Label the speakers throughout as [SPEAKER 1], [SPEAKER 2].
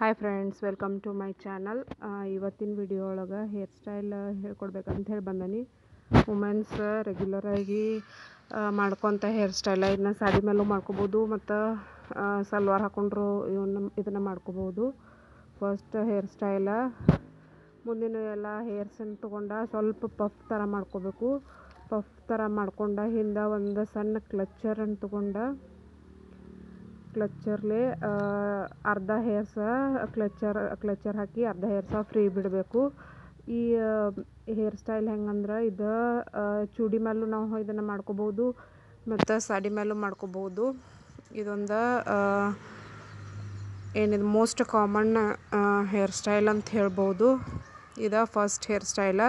[SPEAKER 1] hi friends welcome to my channel ಇವತ್ತಿನ video ಒಳಗೆ hairstyle ಹೇಳ್ಕೊಡ್ಬೇಕಂತ ಹೇಳಿ ಬಂದನಿ ವುಮೆನ್ಸ್ ರೆಗ್ಯುಲರಾಗಿ ಮಾಡ್ಕೊತ ಹೇರ್ ಸ್ಟೈಲ ಇದನ್ನ ಸಾಡಿ ಮೇಲೂ ಮಾಡ್ಕೋಬೋದು ಮತ್ತು ಸಲ್ವಾರ್ ಹಾಕೊಂಡ್ರು ಇವನ್ನ ಇದನ್ನು ಮಾಡ್ಕೋಬೋದು ಫಸ್ಟ್ ಹೇರ್ ಸ್ಟೈಲ ಮುಂದಿನ ಎಲ್ಲ ಹೇರ್ಸನ್ನು ತೊಗೊಂಡ ಸ್ವಲ್ಪ ಪಫ್ ಥರ ಮಾಡ್ಕೋಬೇಕು ಪಫ್ ಥರ ಮಾಡ್ಕೊಂಡ ಹಿಂದೆ ಒಂದು ಸಣ್ಣ ಕ್ಲಚ್ಚರನ್ನು ತೊಗೊಂಡ ಕ್ಲಚ್ಚರ್ಲೆ ಅರ್ಧ ಹೇರ್ಸ ಕ್ಲಚ್ಚರ್ ಕ್ಲಚ್ಚರ್ ಹಾಕಿ ಅರ್ಧ ಹೇರ್ಸ ಫ್ರೀ ಬಿಡಬೇಕು ಈ ಹೇರ್ ಸ್ಟೈಲ್ ಹೆಂಗಂದ್ರೆ ಇದು ಚೂಡಿ ಮೇಲೂ ನಾವು ಇದನ್ನು ಮಾಡ್ಕೋಬೋದು ಮತ್ತು ಸಾಡಿ ಮೇಲೂ ಮಾಡ್ಕೋಬೋದು ಇದೊಂದು ಏನಿದು ಮೋಸ್ಟ್ ಕಾಮನ್ ಹೇರ್ ಸ್ಟೈಲ್ ಅಂತ ಹೇಳ್ಬೋದು ಇದು ಫಸ್ಟ್ ಹೇರ್ ಸ್ಟೈಲ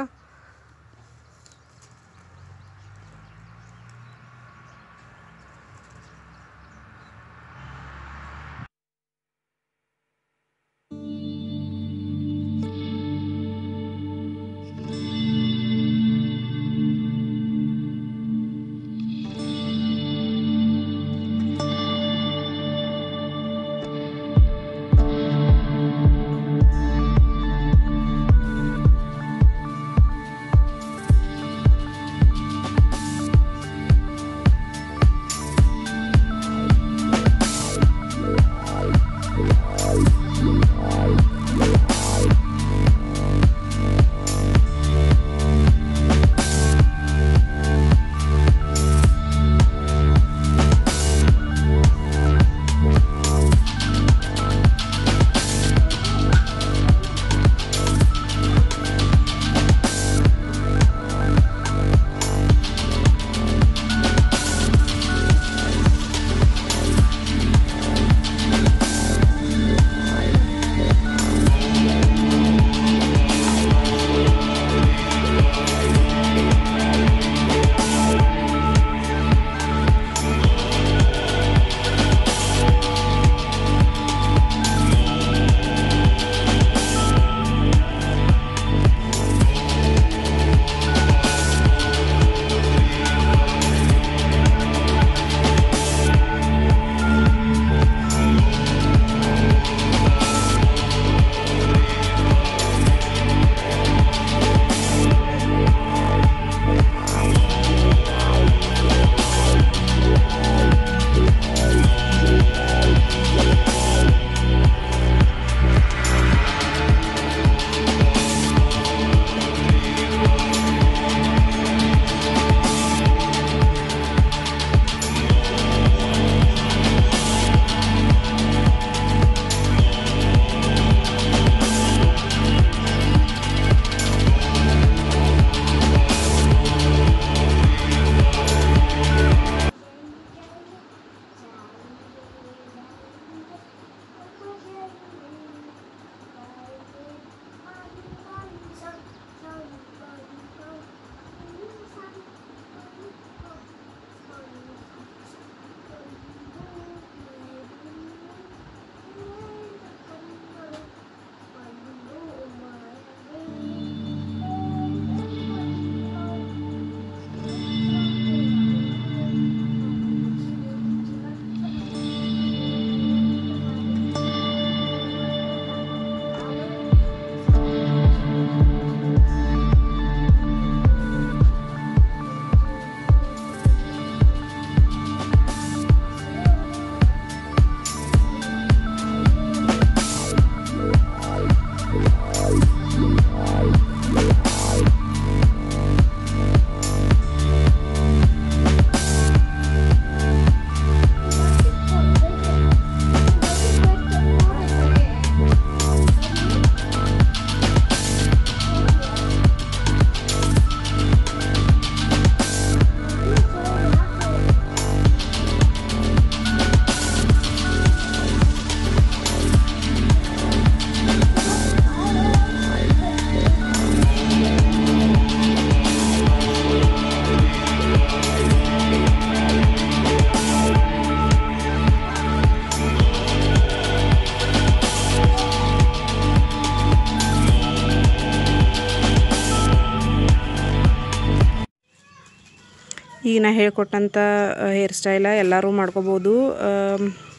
[SPEAKER 1] ಈಗ ನಾ ಹೇಳ್ಕೊಟ್ಟಂಥ ಹೇರ್ ಸ್ಟೈಲ ಎಲ್ಲರೂ ಮಾಡ್ಕೋಬೋದು